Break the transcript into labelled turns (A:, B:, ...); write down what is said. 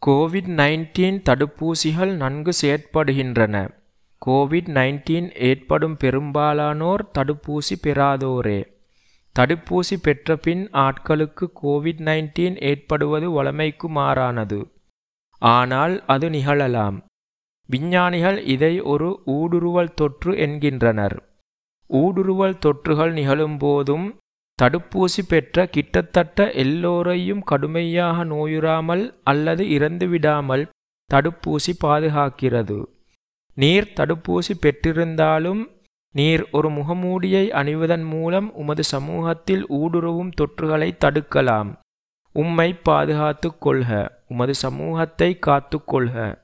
A: Covid nineteen தடுப்பூசிகள் நன்கு செயற்படுகின்றன. Covid nineteen ஏற்படும் பெரும்பாலானோர் தடுப்பூசி பெறாதோரே. தடுப்பூசி பெற்ற பின் ஆட்களுக்கு கோவிட் நைன்டீன் ஏற்படுவது வழமைக்கு மாறானது. ஆனால் அது நிகழலாம். விஞ்ஞானிகள் இதை ஒரு ஊடுருவல் தொற்று என்கின்றனர். ஊடுருவல் தொற்றுகள் நிகழும்போதும் தடுப்பூசி பெற்ற கிட்டத்தட்ட எல்லோரையும் கடுமையாக நோயுறாமல் அல்லது இறந்துவிடாமல் தடுப்பூசி பாதுகாக்கிறது. நீர் தடுப்பூசி பெற்றிருந்தாலும் நீர் ஒரு முகமூடியை அணிவதன் மூலம் உமது சமூகத்தில் ஊடுருவும் தொற்றுகளை தடுக்கலாம். உம்மைப் பாதுகாத்துக் கொள்க. உமது சமூகத்தை காத்துக் கொள்க.